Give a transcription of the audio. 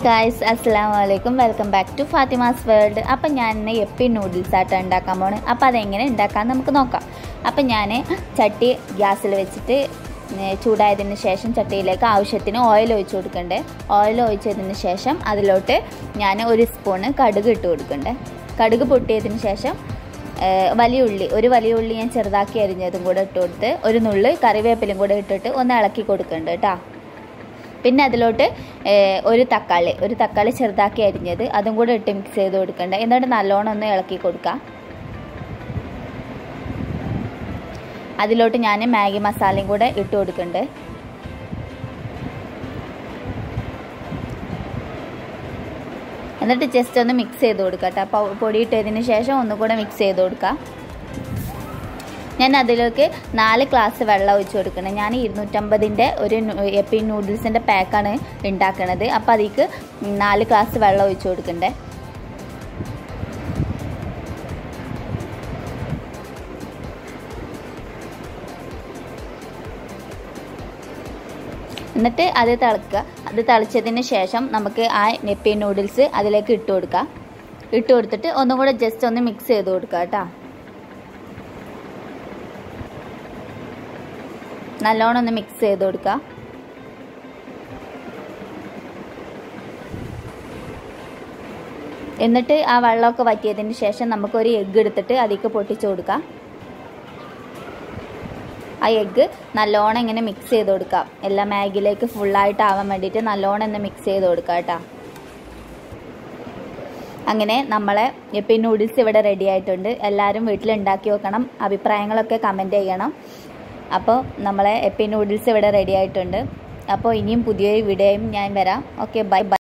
guys അസ്സാം വലൈക്കും welcome back to Fatima's world അപ്പം ഞാൻ ഇന്ന് എപ്പി നൂഡിൽസ് ആയിട്ട് ഉണ്ടാക്കാൻ പോണ് അപ്പോൾ അതെങ്ങനെ ഉണ്ടാക്കാൻ നമുക്ക് നോക്കാം അപ്പം ഞാൻ ചട്ടി ഗ്യാസിൽ വെച്ചിട്ട് ഏ, ചൂടായതിന് ശേഷം ചട്ടിയിലേക്ക് ആവശ്യത്തിന് ഓയിൽ ഒഴിച്ച് കൊടുക്കണ്ടേ ഓയിൽ ഒഴിച്ചതിന് ശേഷം അതിലോട്ട് ഞാൻ ഒരു സ്പൂണ് കടുക് ഇട്ട് കൊടുക്കണ്ടേ കടുക് പൊട്ടിയതിന് ശേഷം ഏ, വലിയ ഉള്ളി ഒരു വലിയ ഉള്ളി ഞാൻ ചെറുതാക്കി അരിഞ്ഞതും കൂടെ ഇട്ട് കൊടുത്ത് ഒരു നുള്ള് കറിവേപ്പിലും കൂടെ ഇട്ടിട്ട് ഒന്ന് ഇളക്കി കൊടുക്കുന്നുണ്ട് കേട്ടോ പിന്നെ അതിലോട്ട് ഏഹ്, ഒരു തക്കാളി ഒരു തക്കാളി ചെറുതാക്കി അരിഞ്ഞത് അതും കൂടെ ഇട്ട് മിക്സ് ചെയ്ത് കൊടുക്കണ്ടേ എന്നിട്ട് നല്ലോണം ഒന്ന് ഇളക്കി കൊടുക്കാം അതിലോട്ട് ഞാൻ മാഗി മസാലയും കൂടെ ഇട്ട് കൊടുക്കുന്നുണ്ട് എന്നിട്ട് ജസ്റ്റ് ഒന്ന് മിക്സ് ചെയ്ത് കൊടുക്കാം കേട്ടോ അപ്പോൾ പൊടി ഇട്ടതിന് ശേഷം ഒന്നുകൂടെ മിക്സ് ചെയ്ത് കൊടുക്കാം ഞാൻ അതിലേക്ക് നാല് ഗ്ലാസ് വെള്ളം ഒഴിച്ച് കൊടുക്കണം ഞാൻ ഇരുന്നൂറ്റമ്പതിൻ്റെ ഒരു നു- എപ്പി നൂഡിൽസിൻ്റെ പാക്കാണ് ഉണ്ടാക്കണത് അപ്പോൾ അതിലേക്ക് നാല് ഗ്ലാസ് വെള്ളം ഒഴിച്ച് കൊടുക്കണ്ടേ എന്നിട്ട് അത് തിളക്കുക അത് തിളച്ചതിന് ശേഷം നമുക്ക് ആ നെപ്പി നൂഡിൽസ് അതിലേക്ക് ഇട്ട് കൊടുക്കാം ഇട്ട് കൊടുത്തിട്ട് ഒന്നും കൂടെ ജസ്റ്റ് ഒന്ന് മിക്സ് ചെയ്ത് കൊടുക്കുക കേട്ടോ നല്ലോണം ഒന്ന് മിക്സ് ചെയ്ത് കൊടുക്കുക എന്നിട്ട് ആ വെള്ളമൊക്കെ വറ്റിയതിന് ശേഷം നമുക്കൊരു എഗ്ഗ് എടുത്തിട്ട് അതിലേക്ക് പൊട്ടിച്ചു കൊടുക്കാം ആ എഗ്ഗ് നല്ലോണം ഇങ്ങനെ മിക്സ് ചെയ്ത് കൊടുക്കാം എല്ലാ മാഗിയിലേക്ക് ഫുള്ളായിട്ട് ആവാൻ വേണ്ടിയിട്ട് നല്ലോണം ഒന്ന് മിക്സ് ചെയ്ത് കൊടുക്കാം കേട്ടോ അങ്ങനെ നമ്മളെ എപ്പി നൂഡിൽസ് ഇവിടെ റെഡി ആയിട്ടുണ്ട് എല്ലാവരും വീട്ടിൽ ഉണ്ടാക്കി വെക്കണം അഭിപ്രായങ്ങളൊക്കെ കമൻറ്റ് ചെയ്യണം അപ്പോൾ നമ്മളെ എപ്പി നൂഡിൽസ് ഇവിടെ റെഡി ആയിട്ടുണ്ട് അപ്പോൾ ഇനിയും പുതിയൊരു വീഡിയോയും ഞാൻ വരാം ഓക്കെ ബൈ ബൈ